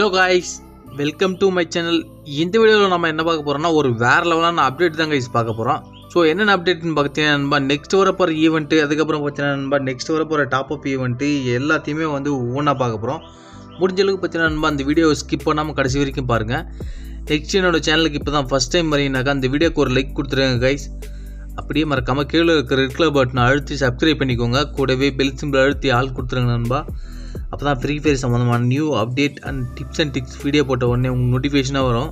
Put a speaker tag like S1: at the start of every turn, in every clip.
S1: hello guys welcome to my channel இந்த வீடியோவில் நம்ம என்ன பார்க்க போகிறோம்னா ஒரு வேறு லெவலான அப்டேட் தான் கைஸ் பார்க்க போகிறோம் ஸோ என்னென்ன அப்டேட்னு பார்த்தீங்கன்னா நண்பா நெக்ஸ்ட் வர போகிற ஈவெண்ட்டு அதுக்கப்புறம் பார்த்தீங்கன்னா நண்பா நெக்ஸ்ட் வர போகிற டாப் அப் ஈவெண்ட்டு எல்லாத்தையுமே வந்து ஒவ்வொன்றா பார்க்க போகிறோம் முடிஞ்ச அளவுக்கு பார்த்தீங்கன்னா நண்பா அந்த வீடியோ ஸ்கிப் பண்ணாமல் கடைசி வரைக்கும் பாருங்கள் நெக்ஸ்ட் என்னோட சேனலுக்கு இப்போ தான் ஃபஸ்ட் டைம் வரீங்கனாக்கா அந்த வீடியோக்கு ஒரு லைக் கொடுத்துருங்க கைஸ் அப்படியே மறக்காமல் கீழே இருக்கிற ரெட் கலர் பட்டனை அழுத்தி சப்ஸ்கிரைப் பண்ணிக்கோங்க கூடவே பெல் சிம்பிள் அழுத்தி ஆள் கொடுத்துருங்க நண்பா அப்போ தான் ஃப்ரீ ஃபயர் சம்மந்தமான new update and tips and tips video போட்ட உடனே உங்களுக்கு நோட்டிஃபிகேஷனாக வரும்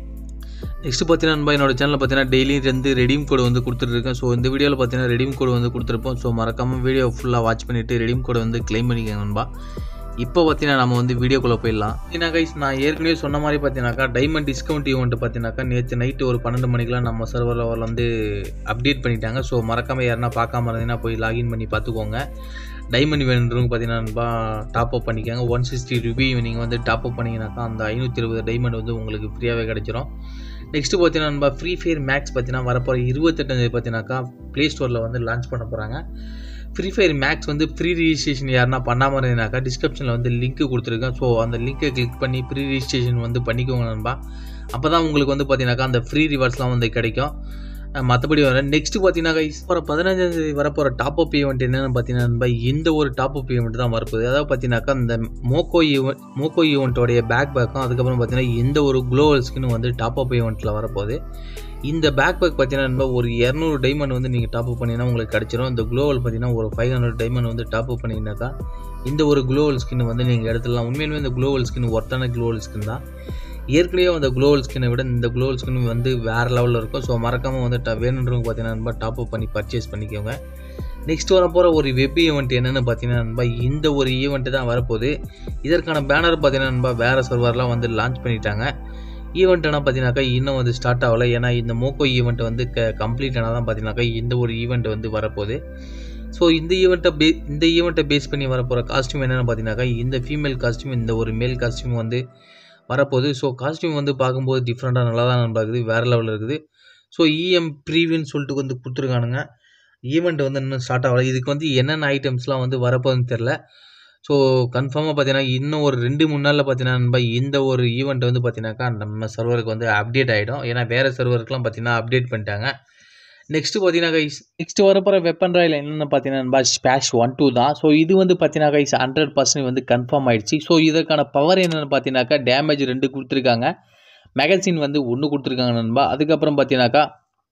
S1: நெக்ஸ்ட் பார்த்தீங்கன்னா நண்பா என்னோட சேனலில் பார்த்தீங்கன்னா டெய்லி ரெண்டு ரெடீம் கோடு வந்து கொடுத்துட்ருக்கேன் ஸோ இந்த வீடியோவில் பார்த்தீங்கன்னா ரெடீம் கோடு வந்து கொடுத்துருப்போம் ஸோ மறக்காமல் வீடியோ ஃபுல்லாக வாட்ச் பண்ணிவிட்டு ரெடீம் கோடு வந்து க்ளைம் பண்ணிக்கோங்க நண்பா இப்போ பார்த்தீங்கன்னா நம்ம வந்து வீடியோக்குள்ளே போயிடலாம் ஏன்னா கைஸ் நான் ஏற்கனவே சொன்ன மாதிரி பார்த்தீங்கன்னாக்கா டைமண்ட் டிஸ்கவுண்ட் ஈவெண்ட் பார்த்தீங்கன்னாக்கா நேற்று நைட்டு ஒரு பன்னெண்டு மணிக்கெலாம் நம்ம சர்வரில் வந்து அப்டேட் பண்ணிட்டாங்க ஸோ மறக்காமல் யாருன்னா பார்க்காம இருந்தீங்கன்னா போய் லாகின் பண்ணி பார்த்துக்கோங்க டைமண்ட் வேணுன்றவங்க பார்த்தீங்கன்னா டாப் அப் பண்ணிக்கோங்க ஒன் சிக்ஸ்டி ருபி நீங்கள் வந்து டாப் அப் பண்ணிங்கனாக்கா அந்த ஐநூற்றி இருபது டைமண்ட் வந்து உங்களுக்கு ஃப்ரீயாகவே கிடைச்சிரும் நெக்ஸ்ட்டு பார்த்தீங்கன்னா நம்ம ஃப்ரீ ஃபயர் மேக்ஸ் பார்த்தீங்கன்னா வரப்போகிற இருபத்தெட்டாந்தேதி பார்த்தீங்கன்னாக்கா ப்ளே ஸ்டோரில் வந்து லான்ச் பண்ண போகிறாங்க ஃப்ரீ ஃபயர் மேக்ஸ் வந்து ஃப்ரீ ரிஜிஸ்ட்ரேஷன் யாருன்னா பண்ணாமல் இருந்தீங்கனாக்கா டிஸ்கிரிப்ஷனில் வந்து லிங்க் கொடுத்துருக்கேன் ஸோ அந்த லிங்க்கை கிளிக் பண்ணி ப்ரீ ரிஜிஸ்ட்ரேஷன் வந்து பண்ணிக்கோங்க நண்பா அப்போ தான் உங்களுக்கு வந்து பார்த்தீங்கன்னாக்கா அந்த ஃப்ரீ ரிவார்ட்ஸ்லாம் வந்து கிடைக்கும் மற்றபடி வர நெக்ஸ்ட் பார்த்தீங்கன்னா கைஸ் போகிற பதினஞ்சாம் தேதி வரப்போகிற டாப் அப் ஈவெண்ட் என்னென்னு பார்த்தீங்கன்னா இந்த ஒரு டாப் அப் ஈவெண்ட் தான் வரப்போகுது அதாவது பார்த்தீங்கன்னாக்கா இந்த மோக்கோ ஈவெண்ட் மோக்கோ ஈவெண்ட்டோடைய பேக் பேக்கும் அதுக்கப்புறம் பார்த்தீங்கன்னா இந்த ஒரு குளோவல் ஸ்கின் வந்து டாப் அப் ஈவெண்ட்டில் வரப்போகுது இந்த பேக் பேக் பார்த்தீங்கன்னா ஒரு இரநூறு டைமண்ட் வந்து நீங்கள் டாப் அப் பண்ணிங்கன்னா உங்களுக்கு கிடச்சிரும் இந்த குளோவல் பார்த்தீங்கன்னா ஒரு ஃபைவ் ஹண்ட்ரட் டைமண்ட் வந்து டாப் அப் பண்ணிங்கனாக்கா இந்த ஒரு குளோவல் ஸ்கின் வந்து நீங்கள் எடுத்துடலாம் உண்மையிலுமே இந்த குளோவல் ஸ்கின் ஒர்த்தான குளோவல் ஸ்கின் தான் ஏற்கனவே அந்த குளோவல் ஸ்கினை விட இந்த குளோவல் ஸ்கின் வந்து வேறு லெவலில் இருக்கும் ஸோ மறக்காமல் வந்து ட வேணுன்றவங்க பார்த்தீங்கன்னா நண்பா டாப் அப் பண்ணி பர்ச்சேஸ் பண்ணிக்கோங்க நெக்ஸ்ட் வர போகிற ஒரு வெப் ஈவெண்ட் என்னென்னு பார்த்தீங்கன்னா நண்பா இந்த ஒரு ஈவெண்ட்டு தான் வரப்போகுது இதற்கான பேனர் பார்த்தீங்கன்னா நண்பா வேறு சர்வர்லாம் வந்து லான்ச் பண்ணிட்டாங்க ஈவெண்ட் ஆனால் பார்த்தீங்கன்னாக்கா இன்னும் வந்து ஸ்டார்ட் ஆகலை ஏன்னா இந்த மோக்கோ ஈவெண்ட் வந்து க கம்ப்ளீட் ஆனால் தான் பார்த்தீங்கன்னாக்கா இந்த ஒரு ஈவெண்ட் வந்து வரப்போகுது ஸோ இந்த ஈவெண்ட்டை பே இந்த ஈவெண்ட்டை பேஸ் பண்ணி வரப்போகிற காஸ்ட்யூம் என்னென்னு பார்த்தீங்கன்னாக்கா இந்த ஃபீமேல் காஸ்ட்யூம் இந்த ஒரு மேல் காஸ்ட்யூம் வந்து வரப்போகுது ஸோ காஸ்ட்யூம் வந்து பார்க்கும்போது டிஃப்ரெண்ட்டாக நல்லா தான் நல்லா இருக்குது வேறு லெவலில் இருக்குது ஸோ இஎம் ப்ரீவியூன்னு சொல்லிட்டு வந்து கொடுத்துருக்கானுங்க ஈவெண்ட் வந்து இன்னும் ஸ்டார்ட் ஆகலை இதுக்கு வந்து என்னென்ன ஐட்டம்ஸ்லாம் வந்து வரப்போகுதுன்னு தெரில ஸோ கன்ஃபார்மாக பார்த்தீங்கன்னா இன்னும் ஒரு ரெண்டு மூணு நாளில் பார்த்தீங்கன்னா நம்ம இந்த ஒரு ஈவெண்ட் வந்து பார்த்தீங்கன்னாக்கா நம்ம சர்வருக்கு வந்து அப்டேட் ஆகிடும் ஏன்னா வேறு சர்வருக்குலாம் பார்த்தீங்கன்னா அப்டேட் பண்ணிட்டாங்க நெக்ஸ்ட்டு பார்த்தீங்கன்னா கைஸ் நெக்ஸ்ட் வரப்போகிற வெப்பன் ராயில் என்னென்னு பார்த்தீங்கன்னா ஸ்பேஷ் ஒன் டூ தான் ஸோ இது வந்து பார்த்தீங்கன்னா கைஸ் ஹண்ட்ரட் பர்சன்ட் வந்து கன்ஃபார்ம் ஆயிடுச்சு ஸோ இதற்கான பவர் என்னென்னு பார்த்தீங்கன்னாக்கா டேமேஜ் ரெண்டு கொடுத்துருக்காங்க மேகசின் வந்து ஒன்று கொடுத்துருக்காங்க நண்பா அதுக்கப்புறம் பார்த்தீங்கன்னாக்கா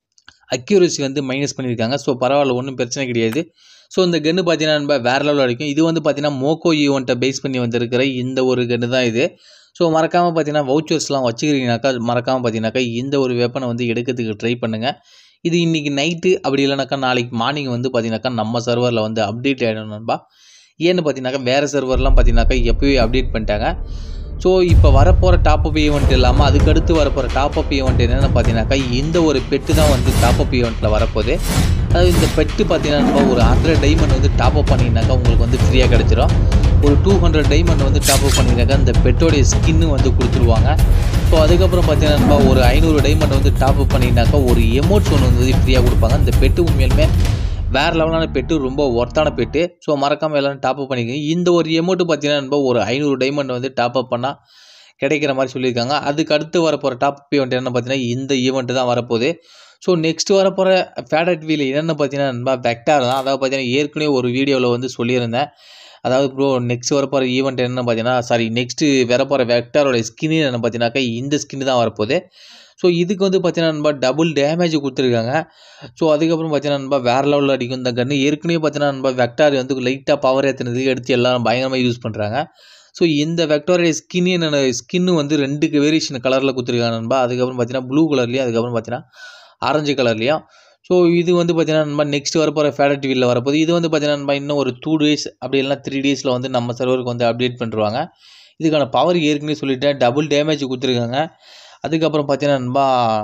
S1: அக்யூரசி வந்து மைனஸ் பண்ணியிருக்காங்க ஸோ பரவாயில்ல ஒன்றும் பிரச்சனை கிடையாது ஸோ இந்த கன்று பார்த்தீங்கன்னா நண்பா வேறு லெவலில் அடிக்கும் இது வந்து பார்த்தீங்கன்னா மோக்கோ ஈவெண்ட்டை பேஸ் பண்ணி வந்திருக்கிற இந்த ஒரு கன்று தான் இது ஸோ மறக்காமல் பார்த்தீங்கன்னா வவுச்சர்ஸ்லாம் வச்சுக்கிறீங்கனாக்கா மறக்காமல் பார்த்தீங்கன்னாக்கா இந்த ஒரு வெப்பனை வந்து எடுக்கிறதுக்கு ட்ரை பண்ணுங்கள் இது இன்றைக்கி நைட்டு அப்படி இல்லைனாக்கா நாளைக்கு மார்னிங் வந்து பார்த்தீங்கன்னாக்கா நம்ம சர்வரில் வந்து அப்டேட் ஆகிடும் நண்பா ஏன்னு பார்த்தீங்கன்னாக்கா வேறு சர்வர்லாம் பார்த்தீங்கன்னாக்கா எப்போவே அப்டேட் பண்ணிட்டாங்க ஸோ இப்போ வரப்போகிற டாப் அப் ஈவெண்ட் இல்லாமல் அதுக்கடுத்து வரப்போகிற டாப் அப் ஈவெண்ட் என்னென்னு பார்த்தீங்கன்னாக்கா இந்த ஒரு பெட்டு தான் வந்து டாப் அப் ஈவெண்ட்டில் வரப்போகுது அதாவது இந்த பெட்டு பார்த்தீங்கன்னா ஒரு ஹண்ட்ரட் டைமண்ட் வந்து டாப் அப் பண்ணிங்கனாக்கா உங்களுக்கு வந்து ஃப்ரீயாக கிடச்சிரும் ஒரு டூ ஹண்ட்ரட் டைமண்ட் வந்து டாப் அப் பண்ணிங்கனாக்கா இந்த பெட்டோடைய ஸ்கின்னு வந்து கொடுத்துருவாங்க ஸோ அதுக்கப்புறம் பார்த்தீங்கன்னா ஒரு ஐநூறு டைமண்ட் வந்து டாப் அப் பண்ணிங்கனாக்கா ஒரு எமௌண்ட்ஸ் ஒன்று வந்து ஃப்ரீயாக கொடுப்பாங்க இந்த பெட்டு உண்மையிலுமே வேறு லெவலான பெட்டு ரொம்ப ஒர்த்தான பெட்டு ஸோ மறக்காமல் எல்லோரும் டாப் அப் பண்ணிக்கோங்க இந்த ஒரு எமௌண்ட்டு பார்த்தீங்கன்னா ஒரு ஐநூறு டைமண்ட் வந்து டாப் அப் பண்ணால் கிடைக்கிற மாதிரி சொல்லியிருக்காங்க அதுக்கு அடுத்து வரப்போகிற டாப் அப் ஈவெண்ட் என்ன பார்த்தீங்கன்னா இந்த ஈவெண்ட்டு தான் வரப்போகுது ஸோ நெக்ஸ்ட் வரப்போகிற ஃபேடட் வீல் என்னென்னு பார்த்தீங்கன்னா நண்பா வெக்டார் தான் அதாவது பார்த்தீங்கன்னா ஏற்கனவே ஒரு வீடியோவில் வந்து சொல்லியிருந்தேன் அதாவது ப்ரோ நெக்ஸ்ட் வரப்போகிற ஈவெண்ட் என்னென்னு பார்த்தீங்கன்னா சாரி நெக்ஸ்ட்டு வரப்போகிற வெக்டாரோட ஸ்கின்னு என்ன பார்த்தீங்கன்னாக்கா இந்த ஸ்கின்னு தான் வரப்போகுது ஸோ இதுக்கு வந்து பார்த்தீங்கன்னா நண்பா டபுள் டேமேஜ் கொடுத்துருக்காங்க ஸோ அதுக்கப்புறம் பார்த்தீங்கன்னா நண்பா வேறு லெவலில் அடிக்கும் இந்த கன்று ஏற்கனவே பார்த்தீங்கன்னா நண்பா வெக்டார் வந்து லைட்டாக பவர் ஏற்றுனதுக்கு எடுத்து எல்லாம் பயங்கரமாக யூஸ் பண்ணுறாங்க ஸோ இந்த வெக்டாரோடைய ஸ்கின் என்னென்ன ஸ்கின்னு வந்து ரெண்டு வேரியேஷன் கலரில் கொடுத்துருக்காங்க நண்பா அதுக்கப்புறம் பார்த்தீங்கன்னா ப்ளூ கலர்லேயும் அதுக்கப்புறம் பார்த்தீங்கன்னா ஆரஞ்சு கலர்லேயும் ஸோ இது வந்து பார்த்தீங்கன்னா நம்ம நெக்ஸ்ட் வரப்போகிற ஃபேடட் டிவியில் வரப்போகுது இது வந்து பார்த்தீங்கன்னா நம்ம இன்னும் ஒரு டூ டேஸ் அப்படி இல்லைனா த்ரீ டேஸில் வந்து நம்ம சர்வருக்கு வந்து அப்டேட் பண்ணிருவாங்க இதுக்கான பவர் ஏற்கனவே சொல்லிட்டேன் டபுள் டேமேஜ் கொடுத்துருக்காங்க அதுக்கப்புறம் பார்த்தீங்கன்னா நண்பா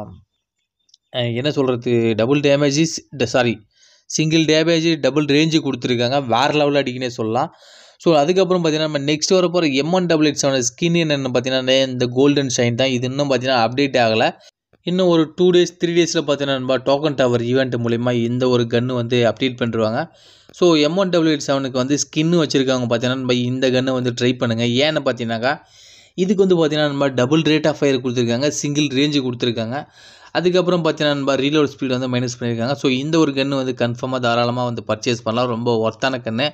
S1: என்ன சொல்கிறது double damages sorry single damage double range கொடுத்துருக்காங்க வேறு லெவலில் அடிக்கினே சொல்லலாம் ஸோ அதுக்கப்புறம் பார்த்தீங்கன்னா நம்ம நெக்ஸ்ட் வர போகிற M one double eight seven skin என்னென்னு பார்த்தீங்கன்னா இந்த கோல்டன் ஷைன் தான் இது இன்னும் பார்த்தீங்கன்னா அப்டேட் ஆகலை இன்னும் ஒரு டூ டேஸ் த்ரீ டேஸில் பார்த்தீங்கன்னா நண்பா டோக்கன் டவர் ஈவெண்ட் மூலிமா இந்த ஒரு கன்று வந்து அப்டேட் பண்ணிருவாங்க so M one W eight செவனுக்கு வந்து ஸ்கின்னு வச்சுருக்காங்க பார்த்தீங்கன்னா நம்ம இந்த கன்னை வந்து ட்ரை பண்ணுங்கள் ஏன்னு பார்த்தீங்கன்னாக்கா இதுக்கு வந்து பார்த்தீங்கன்னா நண்பா டபுள் ரேட் ஆஃப் ஃபயர் கொடுத்துருக்காங்க சிங்கிள் ரேஞ்சு கொடுத்துருக்காங்க அதுக்கப்புறம் பார்த்தீங்கன்னா நண்பா ரீலோட் ஸ்பீட் வந்து மைனஸ் பண்ணியிருக்காங்க ஸோ இந்த ஒரு கன்று வந்து கன்ஃபார்மாக தாராளமாக வந்து பர்ச்சேஸ் பண்ணலாம் ரொம்ப ஒர்த்தான கன்று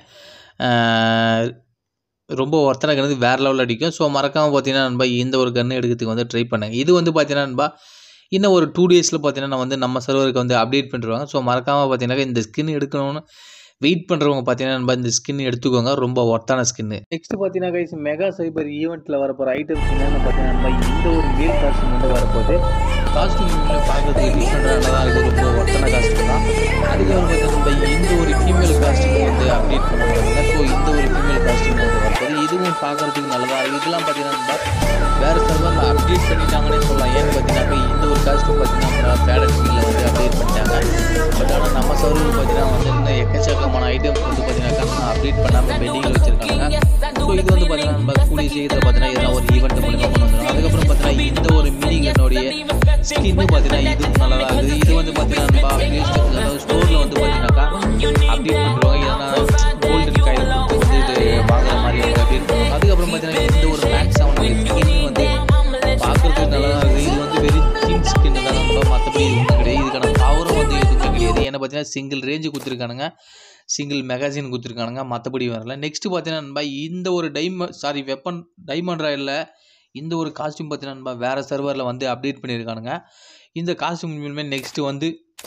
S1: ரொம்ப ஒர்த்தான கன்று வேறு லெவலில் அடிக்கும் ஸோ மறக்காமல் பார்த்தீங்கன்னா நண்பா இந்த ஒரு கன்று எடுக்கிறதுக்கு வந்து ட்ரை பண்ணுங்க இது வந்து பார்த்தீங்கன்னா நண்பா இன்னும் ஒரு டூ டேஸில் பார்த்தீங்கன்னா நான் வந்து நம்ம சர்வருக்கு வந்து அப்டேட் பண்ணிடுவாங்க ஸோ மறக்காமல் பார்த்தீங்கன்னா இந்த ஸ்கின் எடுக்கணும்னு வெயிட் பண்ணுறவங்க பார்த்தீங்கன்னா நம்ம இந்த ஸ்கின் எடுத்துக்கோங்க ரொம்ப ஒர்த்தான ஸ்கின்னு நெக்ஸ்ட் பார்த்தீங்கன்னா கைஸ் மெகா சைபர் ஈவெண்ட்டில் வரப்போகிற ஐட்டம்ஸ் என்னென்னு பார்த்தீங்கன்னா நம்ம இந்த ஒரு மேல் காஸ்டியூம் வந்து வரப்போகுது காஸ்டியூம் பார்க்குறதுக்கு டிஃப்ரெண்டாக தான் இருக்குது ரொம்ப ஒர்த்தான காஸ்டியூம் தான் அதுக்கப்புறம் பார்த்தீங்கன்னா நம்ம இந்த ஒரு ஃபீமேல் காஸ்டியூம் வந்து அப்டேட் பண்ண போகிறாங்க ஸோ இந்த ஒரு ஃபீமேல் காஸ்டியூம் வந்து வரப்போகுது இதுவும் பார்க்குறதுக்கு நல்லதாக இதெல்லாம் பார்த்தீங்கன்னா நம்ம வேறு சர்வரில் அப்டேட் பண்ணிட்டாங்கன்னே சொல்லலாம் ஏன்னு பார்த்தீங்கன்னா இந்த ஒரு காஸ்டியூம் பார்த்தீங்கன்னா பேடட் ஃபீல்டில் வந்து அப்டேட் பண்ணிட்டாங்க பட் ஆனால் நம்ம சர்வரில் பார்த்தீங்கன்னா வந்து இன்னும் எக்கச்சக்கமான ஐட்டம்ஸ் வந்து பார்த்தீங்கன்னா அப்டேட் பண்ணாமல் பெண்டிங்கில் வச்சுருக்காங்க ஸோ இது வந்து பார்த்தீங்கன்னா நம்ம கூடிய சீக்கிரத்தில் பார்த்தீங்கன்னா இதெல்லாம் ஒரு ஈவெண்ட் மூலிமா கொண்டு வந்துடும் அதுக்கப்புறம் பார்த்தீங்கன்னா இந்த ஒரு மினி கன்னோடைய ஸ்கின்னு பார்த்தீங்கன்னா இது நல்லா இருக்குது இது வந்து பார்த்தீங்கன்னா நம்ம ப்ளே ஸ்டோர் அதாவது ஸ்டோரில் வந்து பார்த்தீங்கன்னாக்கா அப்டேட் பண்ணுறவங்க ஏன்னா கோல்டன் காயில் கொடுத்து வந்து இது வாங்குற மாதிரி வந்து அப்டேட் பண்ணுவாங்க அதுக்கப்புறம் பார்த்தீங்கன்னா இந்த ஒரு மேக்ஸ் அவனுடைய ஸ்கின் வந்து பார்க்குறதுக்கு நல்லா தான் இருக்குது இது வந்து வெறும் தீம் ஸ்கின் தான் நம்ம மற்றபடி இது ஒன்றும் கிடையாது இதுக்கான பவரும் வந்து எதுவுமே கிடையாது ஏன்னா பார்த்தீங்கன்னா சிங்கிள் ரேஞ்சு கொடுத்துருக்கானுங்க சிங்கிள் மெகாசின் கொடுத்துருக்கானுங்க மற்றபடி வரல நெக்ஸ்ட் பார்த்தீங்கன்னா நண்பா இந்த ஒரு டைமண்ட் சாரி வெப்பன் டைமண்ட் ராயலில் இந்த ஒரு காஸ்டியூம் பார்த்தீங்கன்னா நண்பா வேறு சர்வரில் வந்து அப்டேட் பண்ணியிருக்கானுங்க இந்த காஸ்டியூம் இனிமேல் நெக்ஸ்ட்டு வந்து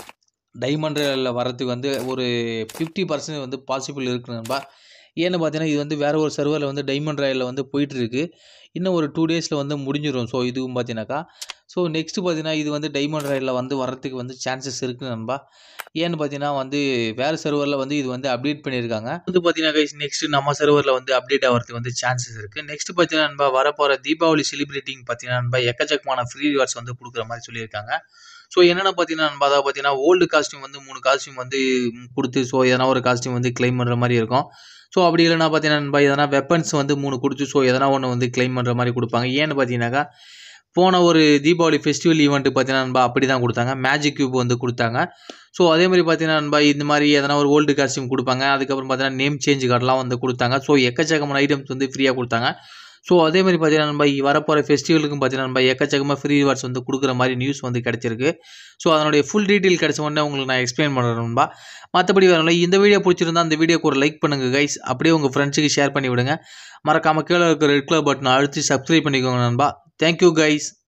S1: டைமண்ட் ராயலில் வரதுக்கு வந்து ஒரு ஃபிஃப்டி பர்சன்ட் வந்து பாசிபிள் இருக்குது நண்பா ஏன்னு பார்த்தீங்கன்னா இது வந்து வேறு ஒரு சர்வரில் வந்து டைமண்ட் ராயலில் வந்து போயிட்டுருக்கு இன்னும் ஒரு டூ டேஸில் வந்து முடிஞ்சிடும் ஸோ இதுவும் பார்த்தீங்கன்னாக்கா ஸோ நெக்ஸ்ட்டு பார்த்தீங்கன்னா இது வந்து டைமண்ட் ராயலில் வந்து வரதுக்கு வந்து சான்சஸ் இருக்குது நண்பா ஏன்னு பார்த்தீங்கன்னா வந்து வேறு சர்வரில் வந்து இது வந்து அப்டேட் பண்ணியிருக்காங்க வந்து பார்த்தீங்கன்னா நெக்ஸ்ட் நம்ம சர்வரில் வந்து அப்டேட் ஆகிறதுக்கு வந்து சான்சஸ் இருக்குது நெக்ஸ்ட் பார்த்தீங்கன்னா நண்பா வரப்போகிற தீபாவளி செலிப்ரேட்டிங் பார்த்தீங்கன்னா நண்பா எக்கச்சக்கமான ஃப்ரீ ரிவார்ட்ஸ் வந்து கொடுக்குற மாதிரி சொல்லியிருக்காங்க ஸோ என்னென்ன பார்த்தீங்கன்னா நண்பா அதாவது பார்த்தீங்கன்னா ஓல்டு காஸ்டியூம் வந்து மூணு காஸ்டியூம் வந்து கொடுத்து ஸோ எதனா ஒரு காஸ்டியூம் வந்து கிளைம் பண்ணுற மாதிரி இருக்கும் ஸோ அப்படி இல்லைனா பார்த்தீங்கன்னா நண்பா எதனா வெப்பன்ஸ் வந்து மூணு கொடுத்து ஸோ எதனா ஒன்று வந்து கிளைம் பண்ணுற மாதிரி கொடுப்பாங்க ஏன்னு பார்த்தீங்கன்னாக்கா போன ஒரு தீபாவளி ஃபெஸ்டிவல் ஈவெண்ட்டு பார்த்தீங்கன்னா நண்பா அப்படி தான் கொடுத்தாங்க மேஜிக் கியூப் வந்து கொடுத்தாங்க ஸோ அதே மாதிரி பார்த்தீங்கன்னா நண்பா இந்த மாதிரி எதனா ஒரு ஓல்டு காஸ்டியூம் கொடுப்பாங்க அதுக்கப்புறம் பார்த்தீங்கன்னா நேம் சேஞ்ச் கார்டெலாம் வந்து கொடுத்தாங்க ஸோ எக்கச்சக்கமான ஐட்டம்ஸ் வந்து ஃப்ரீயாக கொடுத்தாங்க ஸோ அதே மாதிரி பார்த்தீங்கன்னா நண்பா வரப்போகிற ஃபெஸ்டிவலுக்கும் பார்த்தீங்கன்னா நண்பா எக்கச்சக்கமாக ஃப்ரீ ரிவார்ட்ஸ் வந்து கொடுக்குற மாதிரி நியூஸ் வந்து கிடச்சிருக்கு ஸோ அதனுடைய ஃபுல் டீட்டெயில் கிடச்ச உடனே உங்களுக்கு நான் எக்ஸ்பிளைன் பண்ணுறேன் நண்பா மற்றபடி வரல இந்த வீடியோ பிடிச்சிருந்தா அந்த வீடியோக்கு ஒரு லைக் பண்ணுங்கள் கைஸ் அப்படியே உங்கள் ஃப்ரெண்ட்ஸுக்கு ஷேர் பண்ணி விடுங்க மறக்காமல் கீழே இருக்கிற ரெட் கலர் பட்டன் அழுத்தி சப்ஸ்கிரைப் பண்ணிக்கோங்க நண்பா தேங்க்யூ கைஸ்